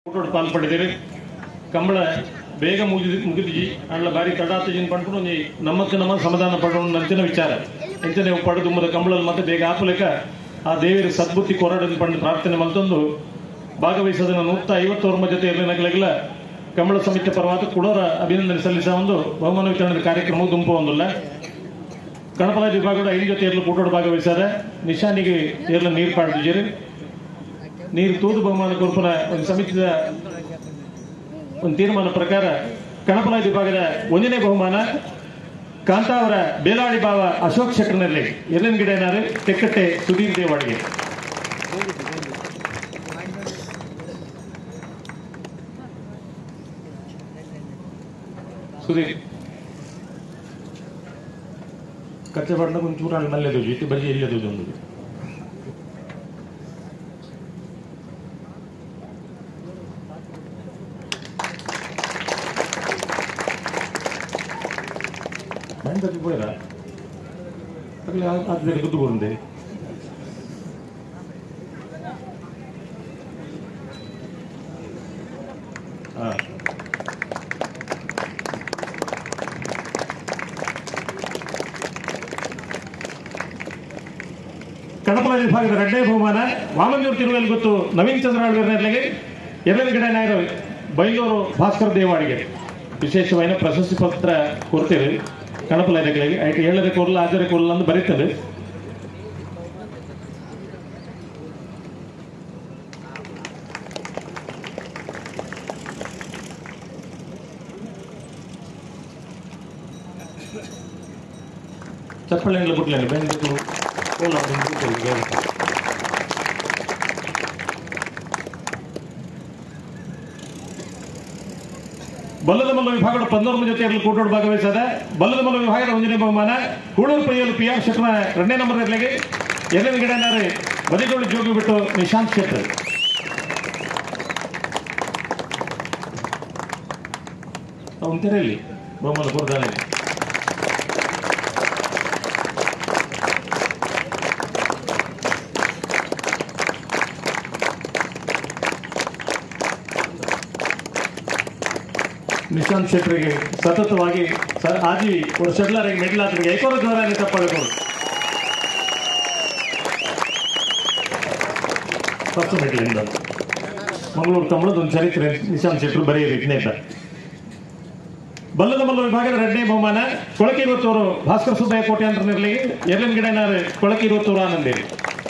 ಫೋಟೋಡ್ ಪಾಲ್ಪಟ್ಟಿದ್ದೀರಿ ಕಂಬಳ ಬೇಗ ಮುಗಿದು ಮುಗಿದಿಜಿ ಅಲ್ಲ ಬಾರಿ ತಡಾತಜಿನ ಪಡ್ಕೊಂಡು ಒಂಜಿ ನಮ್ಮಕ್ಕೆ ನಮ್ಮ ಸಮಾಧಾನ ಪಡೋಣ ನಂಚಿನ ವಿಚಾರ ಎಂಚನೆ ಪಡೆದು ಮುದ ಕಂಬಳಲ್ಲಿ ಮತ್ತೆ ಬೇಗ ಆಪಲಿಕ ಆ ದೇವಿರ ಸದ್ಬುದ್ಧಿ ಕೊರಡನ್ನು ಪಂಡು ಪ್ರಾರ್ಥನೆ ಮಲ್ತೊಂದು ಭಾಗವಹಿಸೋದನ್ನ ನೂರ ಐವತ್ತೋರ್ಮ ಜೊತೆ ಇರಲಿನಗಲೆಲ್ಲ ಕಂಬಳ ಸಮಿತಿ ಪರವಾದ ಕುಡೋರ ಅಭಿನಂದನೆ ಸಲ್ಲಿಸ ಒಂದು ಬಹುಮಾನ ವಿತರಣೆ ಕಾರ್ಯಕ್ರಮ ದುಂಪು ಒಂದಿಲ್ಲ ಗಣಪನ ವಿಭಾಗದ ಐದು ಜೊತೆ ಏರ್ಲು ಕೂಟೋಡು ಭಾಗವಹಿಸಾರೆ ನಿಶಾನಿಗೆ ಏರ್ಲ ನೀರು ಪಾಡ್ದಿದ್ದೀರಿ ನೀರು ತೂದು ಬಹುಮಾನ ಕೊರ್ಪನ ಒಂದು ಸಮಿತಿದ ಒಂದು ತೀರ್ಮಾನ ಪ್ರಕಾರ ಕಣಪಲ ವಿಭಾಗದ ಒಂದನೇ ಬಹುಮಾನ ಕಾಂತಾವರ ಬೇಲಾಳಿ ಭಾವ ಅಶೋಕ್ ಶೆಟ್ಟರ್ನಲ್ಲಿ ಎಲ್ಲಿನ ಗಿಡ ಏನಾರು ತೆಕ್ಕಟ್ಟೆ ಸುಧೀರ್ ದೇವಾಡಿಗೆ ಸುಧೀರ್ ಕಚ್ಚೆ ಬಣ್ಣ ಒಂಚೂರು ಅಲ್ಲಿ ಮಲ್ಲೆದು ಇಟ್ಟು ಬಜಿ ಇಲ್ಲದು ಒಂದು ഞാൻ തപ്പി പോയതാ അല്ല അത് എടുത്തു പോകണ്ടേ ആ ಕಡಪಲ ವಿಭಾಗದ ಎರಡನೇ ಬಹುಮಾನ ವಾಮಂಜೂರು ತಿರುವಲ್ಲಿ ಗೊತ್ತು ನವೀನ್ ಚಂದ್ರ ಆಳ್ವೀರ್ನರ್ಲೆಗೆ ಎಲ್ಲರ ಗಿಡ ನಾಯರು ಬೈಲೂರು ಭಾಸ್ಕರ್ ದೇವಾಡಿಗೆ ವಿಶೇಷವಾದ ಪ್ರಶಸ್ತಿ ಪತ್ರ ಕೊಡ್ತೀರಿ ಕಣಪಲ ಇದಕ್ಕೆ ಐಟು ಏಳರೆ ಕೊರಲ ಆಜರೆ ಕೊರಲ ಅಂತ ಬರೀತದೆ ಚಪ್ಪಳೆ ಬಿಟ್ಲೇನೆ ಬೆಂದು ಕೋಲ ಬಲ್ಲದ ಮಲ್ಲ ವಿಭಾಗದ ಪನ್ನೊಂದು ಜೊತೆಯಲ್ಲಿ ಕೂಟೋಡು ಭಾಗವಹಿಸದ ಬಲ್ಲದ ಮಲ್ಲ ವಿಭಾಗದ ಒಂದನೇ ಬಹುಮಾನ ಹೂಳೂರು ಪೈಯಲು ಪಿ ಆರ್ ಶೆಟ್ರ ಎರಡನೇ ನಂಬರ್ ಇರಲಿಗೆ ಎರಡನೇ ಗಿಡ ಏನಾರು ಬದಿಗೋಳು ಜೋಗಿ ಬಿಟ್ಟು ನಿಶಾಂತ್ ಶೆಟ್ಟರ್ ಅವನು ತೆರೆಯಲ್ಲಿ ಬಹುಮಾನ ಕೊಡ್ತಾನೆ ನಿಶಾಂತ್ ಶೆಟ್ಟರಿಗೆ ಸತತವಾಗಿ ಸ- ಆಜಿ ಶೆಟ್ಲರಿಗೆ ಮೆಡ್ಲಾತ್ರಿಗೆ ಏಕೋರ ಜ್ವರ ತಪ್ಪಬೇಕು ಫಸ್ಟ್ ಮೆಟ್ಲಿಂದ ಮಂಗಳೂರು ಕಂಬಳದ ಒಂದು ಚರಿತ್ರೆ ನಿಶಾಂತ್ ಶೆಟ್ಟರು ಬರೆಯಿರಿ ಇಟ್ನೇತ ಬಲ್ಲದ ಮಲ್ಲ ವಿಭಾಗದ ಎರಡನೇ ಬಹುಮಾನ ಕೊಳಕೆ ಇವತ್ತೂರು ಭಾಸ್ಕರ ಸುಬ್ಬಯ್ಯ ಕೋಟೆ ಅಂತ ನಿರ್ಲಿಗೆ ಎರಲಿನ ಗಿಡ ಏನಾರು ಕೊಳಕೆ ಇವತ್ತೂರು ಆನಂದೇರಿ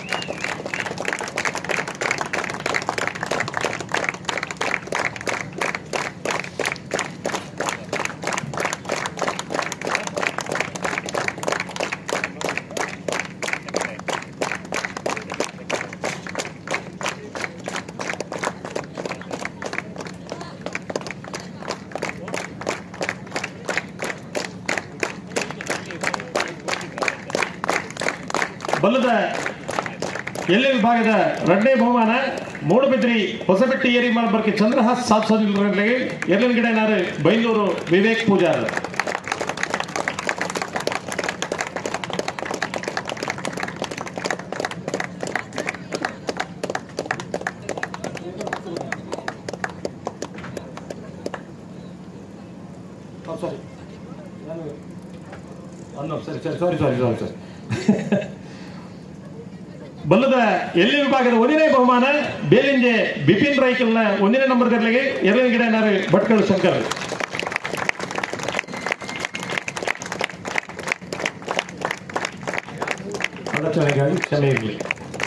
ಬಲ್ಲದ ಎಲ್ಲೆ ವಿಭಾಗದ ಎರಡನೇ ಬಹುಮಾನ ಮೂಡುಬಿದ್ರಿ ಹೊಸಬೆಟ್ಟಿ ಏರಿ ಮಾಲ್ಬರ್ಕೆ ಚಂದ್ರಹಾಸ್ ಸಾಧಿಸೋದಿಲ್ಲರಿಗೆ ಎರಡನೇ ಗಿಡ ಏನಾರು ಬೈಲೂರು ವಿವೇಕ್ ಪೂಜಾರ್ ಸಾರಿ ಸರಿ ಸರಿ ಸಾರಿ ಸಾರಿ ಸಾರಿ ಸರಿ ಬಲ್ಲದ ಎಲ್ಲಿ ವಿಭಾಗದ ಒಂದನೇ ಬಹುಮಾನ ಬೇಲಿಂಜೆ ಬಿಪಿನ್ ರೈಕಲ್ನ ಒಂದನೇ ನಂಬರ್ ಗರ್ಲೆಗೆ ಎರಡನೇ ಗಿಡ ಏನಾರು ಭಟ್ಕಳ ಶಂಕರ್ ಅಡಚಣೆಗಾಗಿ ಕ್ಷಮೆ ಇರಲಿ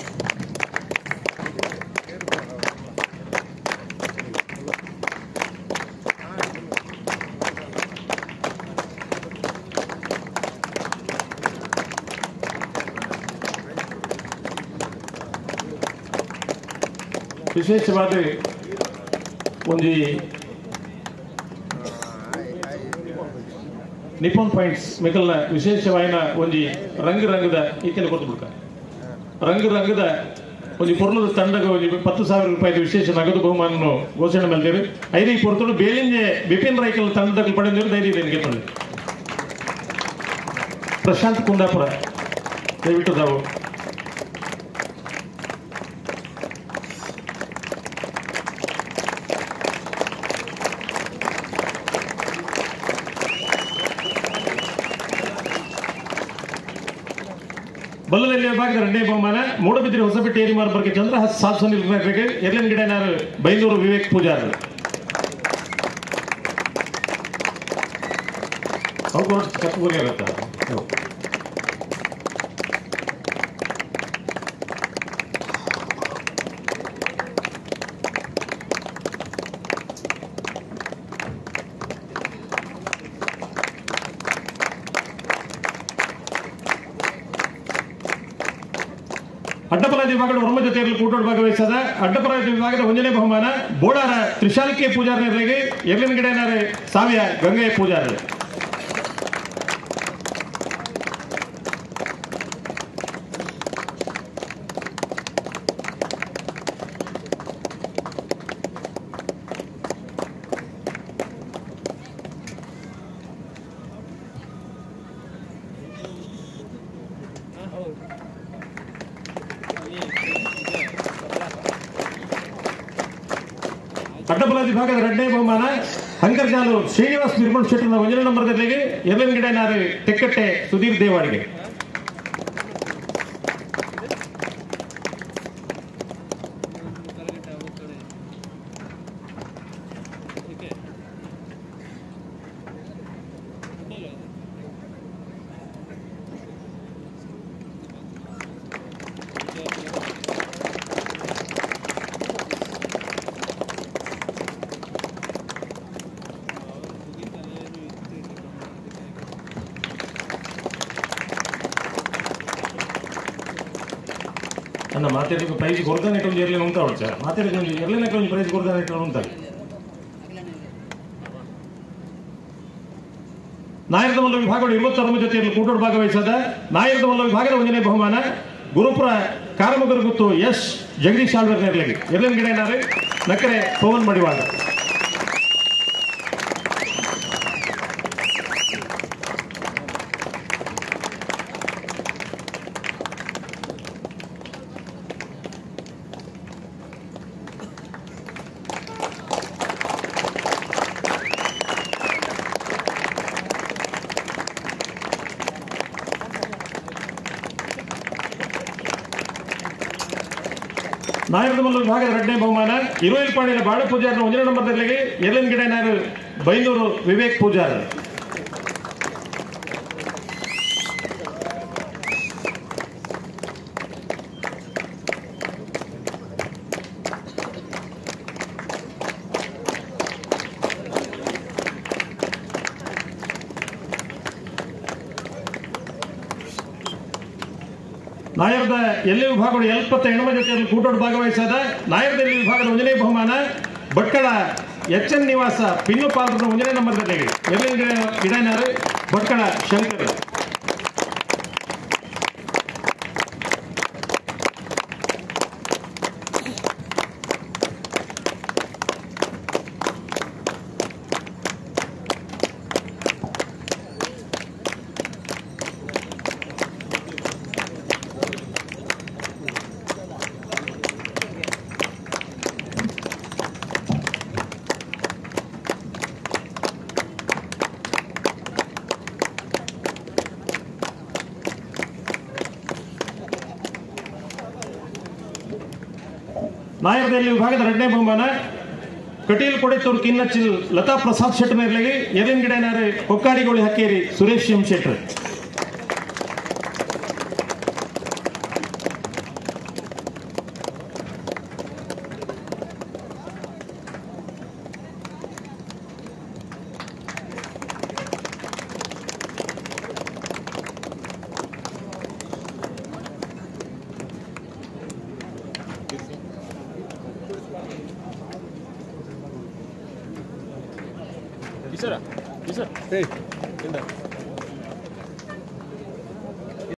ವಿಶೇಷವಾದ ಒಂದು ನಿಪೋನ್ ಪಾಯಿಂಟ್ಸ್ ಮಿಕಲ್ನ ವಿಶೇಷವಾದ ಒಂದು ರಂಗ ರಂಗದ ಈಕೆಲ್ಲ ಕೊಟ್ಟು ಬಿಡ್ತಾರೆ ರಂಗ ರಂಗದ ಒಂದು ಪೂರ್ಣದ ತಂಡಗ ಒಂದು ಇಪ್ಪತ್ತು ಸಾವಿರ ರೂಪಾಯಿ ವಿಶೇಷ ನಗದು ಬಹುಮಾನ ಘೋಷಣೆ ಮಾಡಿದ್ದೇವೆ ಐದು ಪೊರ್ತಲು ಬೇಲಿಂಜೆ ಬಿಪಿನ್ ರೈಕಲ್ ತಂಡದಲ್ಲಿ ಪಡೆದಿರು ಧೈರ್ಯ ಇದೆ ಗೆದ್ದಳು ಪ್ರಶಾಂತ್ ಕುಂದಾಪುರ ದಯವಿಟ್ಟು ತಾವು ಬಲ್ಲದಲ್ಲಿ ವಿಭಾಗದ ಎರಡನೇ ಬಹುಮಾನ ಮೂಡಬಿದ್ರಿ ಹೊಸಪೇಟೆ ಏರಿ ಮಾರ್ಬರ್ಗೆ ಚಂದ್ರಹಾಸ್ ಸಾಧು ಸುನಿಲ್ ಎರಲಿನ ಗಿಡನಾರು ಬೈಂದೂರು ವಿವೇಕ್ ಪೂಜಾರ್ ಅವ್ರು ಕಪ್ಪು ಬಗ್ಗೆ ಆಗುತ್ತಾ ಅಡ್ಡಪರಾಧಿ ವಿಭಾಗದ ಹೊರಮ ಜೊತೆಯಲ್ಲಿ ಕೂಟೋಡ್ ಭಾಗವಹಿಸದ ಅಡ್ಡಪರಾಧಿ ವಿಭಾಗದ ಒಂದನೇ ಬಹುಮಾನ ಬೋಳಾರ ತ್ರಿಶಾಲಿಕೆ ಪೂಜಾರರಿಗೆ ಎರ್ಲಿನ ಗಿಡನಾರೆ ಸಾವಿಯ ಗಂಗೆಯ ಪೂಜಾರ ಅಡ್ಡಪರಾಧಿ ವಿಭಾಗದ ಎರಡನೇ ಬಹುಮಾನ ಹಂಕರ್ಜಾಲು ಶ್ರೀನಿವಾಸ್ ನಿರ್ಮಲ್ ಶೆಟ್ಟರ್ನ ಒಂದನೇ ನಂಬರ್ದಲ್ಲಿಗೆ ಎರ್ಲಿನ ಗಿಡನಾರೆ ತೆಕ್ಕಟ್ಟೆ ಸುಧೀರ್ ದೇವಾಡಿಗೆ ಅನ್ನ ಮಾತಾಡಿದ ಪ್ರೈಸ್ ಕೊಡ್ತಾನೆ ಇಟ್ಟು ಎರ್ಲಿನ ಉಂಟಾ ಅವಳು ಸರ್ ಮಾತಾಡಿದ ಎರ್ಲಿನ ಒಂದು ಪ್ರೈಸ್ ಕೊಡ್ತಾನೆ ಇಟ್ಟು ಉಂಟಲ್ಲ ನಾಯರದ ಮಲ್ಲ ವಿಭಾಗಗಳು ಇವತ್ತೊಂಬತ್ತು ಜೊತೆಯಲ್ಲಿ ಕೂಟೋಡ್ ಭಾಗವಹಿಸದ ನಾಯರದ ಮಲ್ಲ ವಿಭಾಗದ ಒಂದನೇ ಬಹುಮಾನ ಗುರುಪುರ ಕಾರಮಗರು ಗುತ್ತು ಎಸ್ ಜಗದೀಶ್ ಆಳ್ವರ್ ನೆರಳಿಗೆ ಎರ್ಲಿನ ಗಿಡ ಏನಾರು ನಕರೆ ಪವನ್ ಮಡಿವಾಳ ನಾಯರದ ಮಲ್ಲ ವಿಭಾಗದ ಎರಡನೇ ಬಹುಮಾನ ಇರುವೆಲ್ ಪಾಡಿನ ಬಾಳ ಪೂಜಾರನ ಒಂದನೇ ನಂಬರ್ದಲ್ಲಿಗೆ ಎರ್ಲಿನ ಗಿಡ ಏನಾರು ಬೈಂದೂರು ವಿವೇಕ್ ಪೂಜಾರ್ ನಾಯರದ ಎಲ್ಲಿ ವಿಭಾಗಗಳು ಎಲ್ಪತ್ತ ಹೆಣ್ಮ ಜೊತೆಯಲ್ಲಿ ಕೂಟೋಡು ಭಾಗವಹಿಸದ ನಾಯರದ ಎಲ್ಲಿ ವಿಭಾಗದ ಒಂದನೇ ಬಹುಮಾನ ಭಟ್ಕಳ ಎಚ್ ಎನ್ ನಿವಾಸ ಪಿನ್ನು ಪಾಲ್ರದ ಒಂದನೇ ನಂಬರ್ದಲ್ಲಿ ಎಲ್ಲಿ ಗಿಡ ಗಿಡನಾರು ಭಟ್ಕಳ ಶಂಕರ್ ನಾಯರದಲ್ಲಿ ವಿಭಾಗದ ಎರಡನೇ ಬಹುಮಾನ ಕಟೀಲ್ ಕೊಡೆತೂರು ಕಿನ್ನಚ್ಚಿಲ್ ಲತಾ ಪ್ರಸಾದ್ ಶೆಟ್ಟರ್ ನೇರ್ಲಿಗೆ ಎರಿನ್ ಗಿಡನಾರೆ ಕೊಕ್ಕಾಡಿಗೋಳಿ ಹಕ್ಕೇರಿ ಸುರೇಶ್ ಎಂ ಶೆಟ್ರ್ ಕಿಸರ ಕಿಸರ್ ಏಯ್ ಇಲ್ಲ